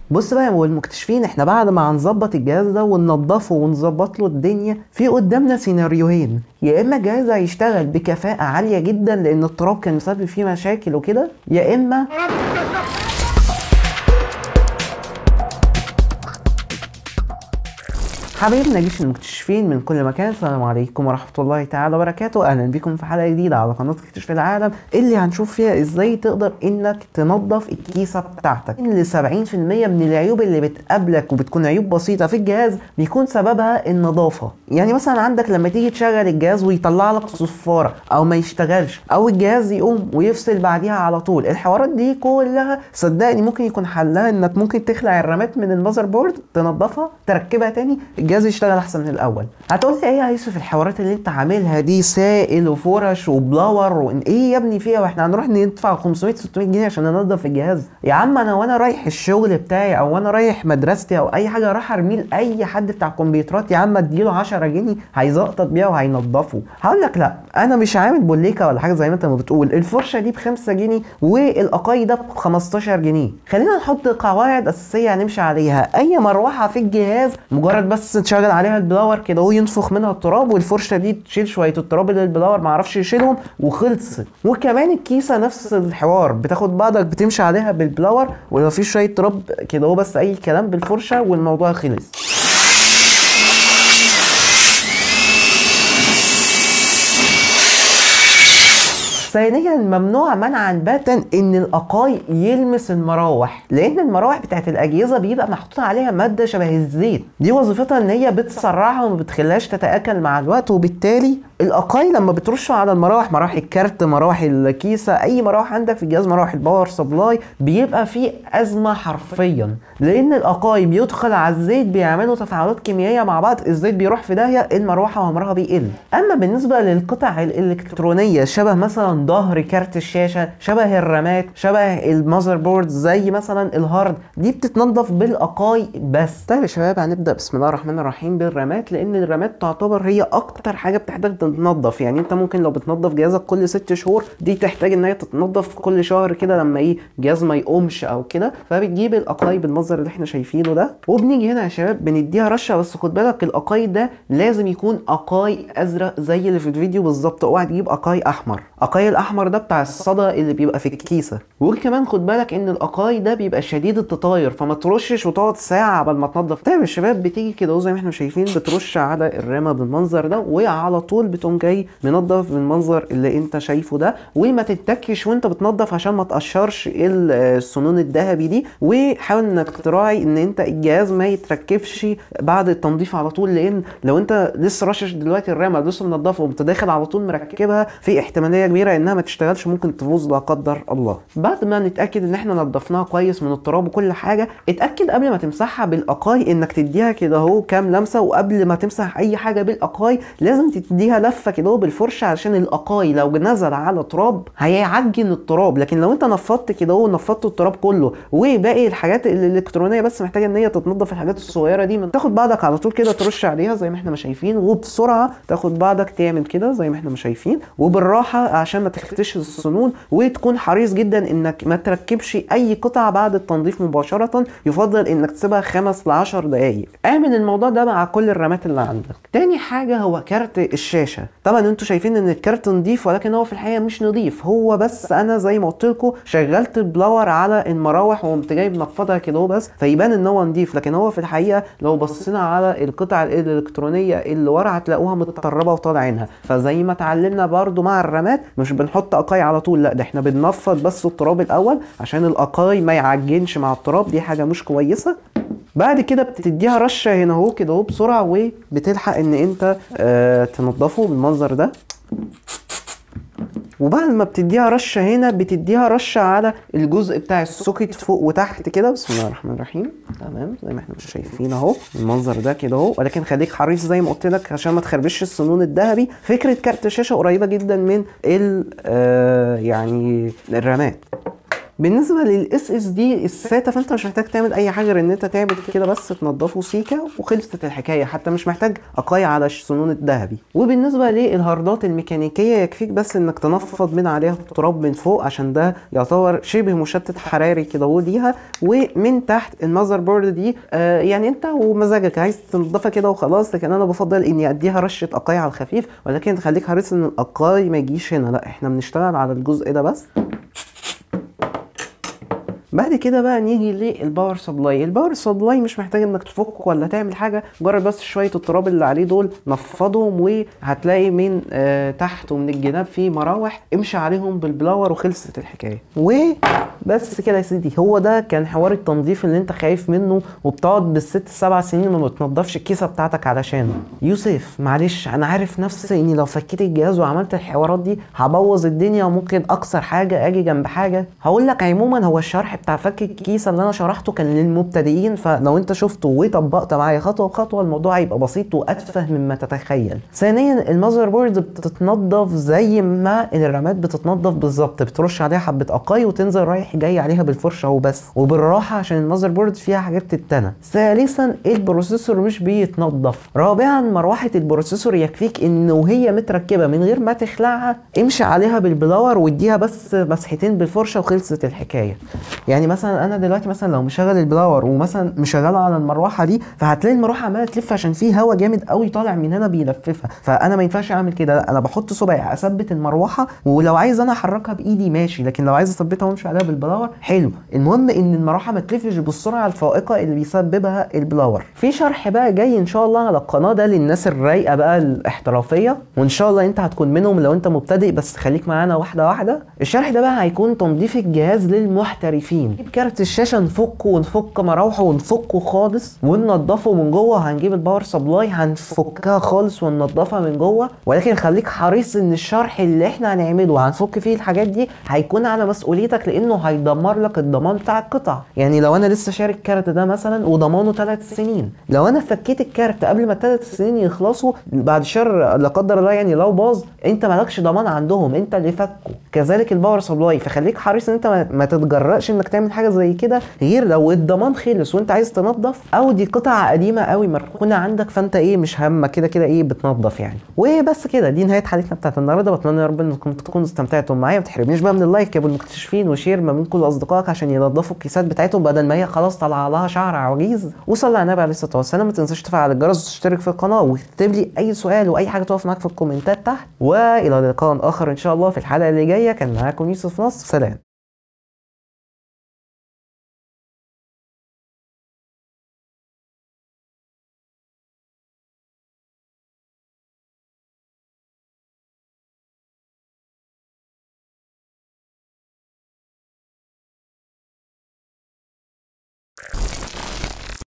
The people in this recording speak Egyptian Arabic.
بص بقى والمكتشفين احنا بعد ما هنظبط الجهاز ده وننضفه ونظبط له الدنيا في قدامنا سيناريوهين يا اما الجهاز هيشتغل بكفاءة عالية جدا لان التراب كان مسبب فيه مشاكل وكده يا اما حبايبنا جيش المكتشفين من كل مكان السلام عليكم ورحمة الله تعالى وبركاته أهلا بكم في حلقة جديدة على قناة اكتشاف العالم اللي هنشوف فيها ازاي تقدر انك تنظف الكيسة بتاعتك ان 70% من العيوب اللي بتقابلك وبتكون عيوب بسيطة في الجهاز بيكون سببها النظافة يعني مثلا عندك لما تيجي تشغل الجهاز ويطلع لك صفارة او ما يشتغلش او الجهاز يقوم ويفصل بعديها على طول الحوارات دي كلها صدقني ممكن يكون حلها انك ممكن تخلع الرامات من المذر بورد تنظفها تركبها تاني الجهاز يشتغل احسن من الاول هتقول لي ايه يا يوسف الحوارات اللي انت عاملها دي سائل وفرش وبلاور وايه يا ابني فيها واحنا هنروح ندفع 500 600 جنيه عشان ننظف الجهاز يا عم انا وانا رايح الشغل بتاعي او وانا رايح مدرستي او اي حاجه راح ارميه لاي حد بتاع كمبيوترات يا عم اديله 10 جنيه هيزقطط بيها وهينضفه هقول لك لا انا مش عامل بوليكا ولا حاجه زي ما انت ما بتقول الفرشه دي ب 5 جنيه والاقاي ده ب 15 جنيه خلينا نحط قواعد اساسيه هنمشي عليها اي مروحه في الجهاز مجرد بس تشغل عليها البلاور كده هو ينفخ منها التراب والفرشه دي تشيل شويه التراب اللي البلاور ما عرفش يشيلهم وخلصت وكمان الكيسه نفس الحوار بتاخد بعضك بتمشي عليها بالبلاور ولو في شويه تراب كده هو بس اي كلام بالفرشه والموضوع خلص ثانيا ممنوع منعا باتا ان الاقاي يلمس المراوح لان المراوح بتاعت الاجهزه بيبقى محطوط عليها ماده شبه الزيت دي وظيفتها ان هي بتسرعها وما بتخليهاش تتاكل مع الوقت وبالتالي الاقاي لما بترشه على المراوح مراوح الكارت مراوح الكيسه اي مراوح عندك في الجهاز مراوح الباور سبلاي بيبقى في ازمه حرفيا لان الاقاي بيدخل على الزيت بيعملوا تفاعلات كيميائيه مع بعض الزيت بيروح في داهيه المروحه عمرها بيقل اما بالنسبه للقطع الالكترونيه شبه مثلا ظهر كارت الشاشه شبه الرامات شبه المذر بورد زي مثلا الهارد دي بتتنضف بالاقاي بس طيب يا شباب هنبدا بسم الله الرحمن الرحيم بالرامات لان الرامات تعتبر هي اكتر حاجه بتحتاج تتنضف يعني انت ممكن لو بتنضف جهازك كل ست شهور دي تحتاج ان هي تتنضف كل شهر كده لما ايه جهاز ما يقومش او كده فبتجيب الاقاي بالمنظر اللي احنا شايفينه ده وبنيجي هنا يا شباب بنديها رشه بس خد بالك الاقاي ده لازم يكون اقاي ازرق زي اللي في الفيديو بالظبط اوعى تجيب اقاي احمر اقاي الاحمر ده بتاع الصدى اللي بيبقى في الكيسه وكمان خد بالك ان الاقاي ده بيبقى شديد التطاير فما ترشش وتقعد ساعه قبل ما تنضف طيب الشباب بتيجي كده زي ما احنا شايفين بترش على الرامه بالمنظر ده وعلى طول بتقوم جاي منضف بالمنظر اللي انت شايفه ده وما تتكش وانت بتنضف عشان ما تقشرش السنون الذهبي دي وحاول انك تراعي ان انت الجهاز ما يتركبش بعد التنظيف على طول لان لو انت لسه رشش دلوقتي الرامه لسه منضفه وانت داخل على طول مركبها في احتماليه كبيره انها ما تشتغلش ممكن تبوظ لا قدر الله بعد ما نتاكد ان احنا نضفناها كويس من التراب وكل حاجه اتاكد قبل ما تمسحها بالاقاي انك تديها كده اهو كام لمسه وقبل ما تمسح اي حاجه بالاقاي لازم تديها لفه كده اهو بالفرشه عشان الاقاي لو نزل على تراب هيعجن التراب لكن لو انت نفضت كده اهو نفضت التراب كله وباقي الحاجات الالكترونيه بس محتاجه ان هي تتنضف الحاجات الصغيره دي تاخد بعضك على طول كده ترش عليها زي ما احنا ما شايفين وبسرعه تاخد بعضك تعمل كده زي ما احنا ما شايفين وبالراحه عشان ما تختش السنون وتكون حريص جدا انك ما تركبش اي قطعه بعد التنظيف مباشره يفضل انك تسيبها خمس ل 10 دقائق اعمل الموضوع ده مع كل الرامات اللي عندك تاني حاجه هو كارت الشاشه طبعا انتوا شايفين ان الكارت نضيف ولكن هو في الحقيقه مش نضيف هو بس انا زي ما قلت لكم شغلت البلاور على المراوح وقمت جايب نفضها كده هو بس فيبان ان هو نضيف لكن هو في الحقيقه لو بصينا على القطع الالكترونيه اللي ورا هتلاقوها متطربه وطالع عينها فزي ما اتعلمنا برده مع الرامات مش بنحط اقاي على طول لا ده احنا بننفض بس التراب الاول عشان الاقاي ما يعجنش مع التراب دي حاجه مش كويسه بعد كده بتديها رشه هنا اهو كده اهو بسرعه وبتلحق ان انت آه تنضفه بالمنظر ده وبعد ما بتديها رشه هنا بتديها رشه على الجزء بتاع السوكت فوق وتحت كده بسم الله الرحمن الرحيم تمام زي ما احنا مش شايفين اهو المنظر ده كده اهو ولكن خليك حريص زي ما قلت لك عشان ما تخربش السنون الذهبي فكره كارت الشاشه قريبه جدا من ال آه يعني الرامات بالنسبه للاس اس دي الساتا فانت مش محتاج تعمل اي حاجه غير ان انت تعمل كده بس تنضفه سيكه وخلصت الحكايه حتى مش محتاج اقاي على الصنون الذهبي وبالنسبه للهاردات الميكانيكيه يكفيك بس انك تنفض من عليها التراب من فوق عشان ده يعتبر شبه مشتت حراري كده هو ليها ومن تحت المذر بورد دي آه يعني انت ومزاجك عايز تنضفها كده وخلاص لكن انا بفضل اني اديها رشه اقاي على الخفيف ولكن خليك حريص ان الاقاي ما يجيش هنا لا احنا بنشتغل على الجزء ده بس بعد كده بقى نيجي للباور سبلاي الباور سبلاي مش محتاج انك تفك ولا تعمل حاجه جرب بس شويه التراب اللي عليه دول نفضهم وهتلاقي من آه تحت ومن الجناب في مراوح امشي عليهم بالبلاور وخلصت الحكايه وبس كده يا سيدي هو ده كان حوار التنظيف اللي انت خايف منه وبتقعد بالست سبع سنين ما بتنضفش الكيسه بتاعتك علشانه يوسف معلش انا عارف نفسي اني لو فكيت الجهاز وعملت الحوارات دي هبوظ الدنيا وممكن اكسر حاجه اجي جنب حاجه هقول لك عموما هو الشرح بتاع فك الكيسه اللي انا شرحته كان للمبتدئين فلو انت شفته وطبقت معايا خطوه بخطوه الموضوع هيبقى بسيط واتفه مما تتخيل ثانيا المذر بورد بتتنضف زي ما الرامات بتتنضف بالظبط بترش عليها حبه اقاي وتنزل رايح جاي عليها بالفرشه وبس وبالراحه عشان المذر بورد فيها حاجات تتنى ثالثا البروسيسور مش بيتنضف رابعا مروحه البروسيسور يكفيك ان وهي متركبه من غير ما تخلعها امشي عليها بالبلاور واديها بس مسحتين بالفرشه وخلصت الحكايه يعني مثلا انا دلوقتي مثلا لو مشغل البلاور ومثلا مشغله على المروحه دي فهتلاقي المروحه عماله تلف عشان في هواء جامد قوي طالع من هنا بيلففها فانا ما ينفعش اعمل كده لا انا بحط صبعي اثبت المروحه ولو عايز انا احركها بايدي ماشي لكن لو عايز اثبتها وامشي عليها بالبلاور حلو المهم ان المروحه ما تلفش بالسرعه الفائقه اللي بيسببها البلاور في شرح بقى جاي ان شاء الله على القناه ده للناس الرايقه بقى الاحترافيه وان شاء الله انت هتكون منهم لو انت مبتدئ بس خليك معانا واحده واحده الشرح ده بقى هيكون تنظيف الجهاز للمحترفين نجيب كارت الشاشه نفكه ونفك مراوحه ونفكه خالص وننضفه من جوه هنجيب الباور سبلاي هنفكها خالص وننضفها من جوه ولكن خليك حريص ان الشرح اللي احنا هنعمله هنفك فيه الحاجات دي هيكون على مسؤوليتك لانه هيدمر لك الضمان بتاع القطع يعني لو انا لسه شاري الكارت ده مثلا وضمانه ثلاث سنين لو انا فكيت الكارت قبل ما الثلاث سنين يخلصوا بعد شر لا قدر الله يعني لو باظ انت مالكش ضمان عندهم انت اللي فكه كذلك الباور سبلاي فخليك حريص ان انت ما تتجرأش انك تعمل حاجه زي كده غير لو الضمان خلص وانت عايز تنظف او دي قطعه قديمه قوي مركونه عندك فانت ايه مش همك كده كده ايه بتنظف يعني وبس كده دي نهايه حلقتنا بتاعت النهارده بتمنى يا رب انكم تكونوا استمتعتوا معايا ما تحرمنيش بقى من اللايك يا ابو المكتشفين وشير ما بين كل اصدقائك عشان ينظفوا الكيسات بتاعتهم بدل ما هي خلاص طالعه لها شعر عوجيز وصلي على النبي عليه الصلاه والسلام ما تنساش تفعل الجرس وتشترك في القناه وتكتب لي اي سؤال واي حاجه تقف معاك في الكومنتات تحت والى لقاء اخر ان شاء الله في الحلقه اللي جايه كان معاكم يوسف نصر سلام